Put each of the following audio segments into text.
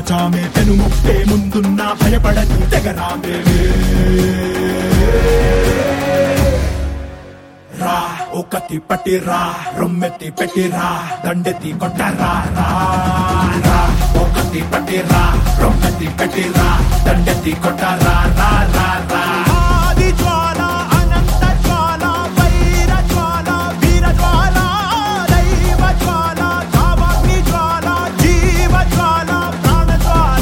చామే పెను ముప్పే ముందున్న భయపడని తెగరామే రా ఒకటి పట్టి రా రొమ్మెత్తి పెట్టి రా దండెత్తి కొట్టరా రా రా ఒకటి పట్టి రా రొమ్మెత్తి పెట్టి రా దండెత్తి కొట్టరా రా రా రా ఆది జ్వాల అనంత జ్వాల వైర జ్వాల వీర జ్వాల దైవ జ్వాల కామాగ్ని జ్వాల జీవ జ్వాల ప్రాణ జ్వాల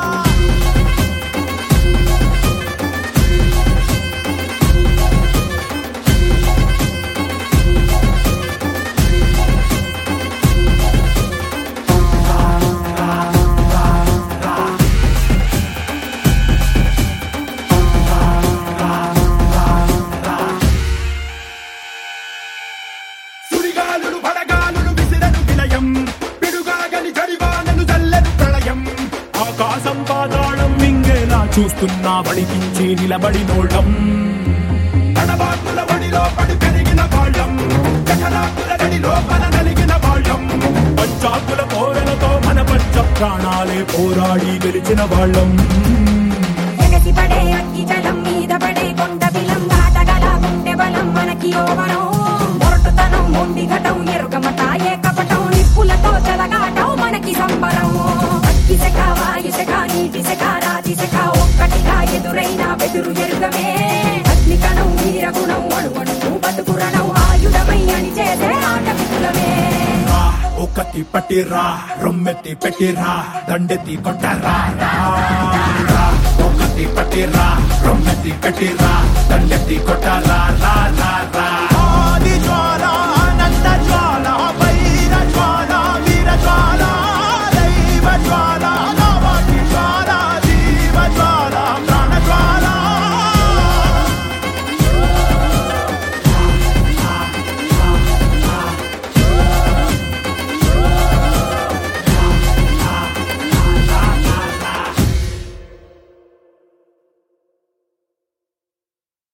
సుడిగాలులు పడగాలులు విసిరను విలయం పిడుగాగలి జడివానలు చల్లెను ప్రళయం ఆకాశం పాతాళం మింగేలా చూస్తున్నా వడికించి నిలబడినోళ్ళం తడబాకుల వడిలో పడి పెరిగిన వాళ్ళం జఠరాకుల గడిలో మన నలిగిన వాళ్ళం పంచాకుల కోరలతో మన పంచ ప్రాణాలే పోరాడి గెలిచిన వాళ్ళం ఎగసి పడే అగ్గి జలం మీద పడే కొండ బిలం దాటగల గుండె బలం మనకి ఓవరం మొరటుతనం మొండి ఘటం ఎరుగమట ఏ కపటం నిప్పులతో చెలగాటం మనకి సంబరం అగ్గి శక వాయు శక నీటి శక రాతి శక ఒక్కటిగా ఎదురైన బెదురు ఎరుగమే అగ్ని కణం వీర గుణం అణువణువు బతుకురణం ఆయుధమై అని చేసే ఆట విపులమే రా ఒకటి పట్టి రా రొమ్మెత్తి పెట్టి రా దండెత్తి కొట్టరా రా రా ఒకటి పట్టి రా రొమ్మెత్తి పెట్టి రా దండెత్తి కొట్టరా రా రా రా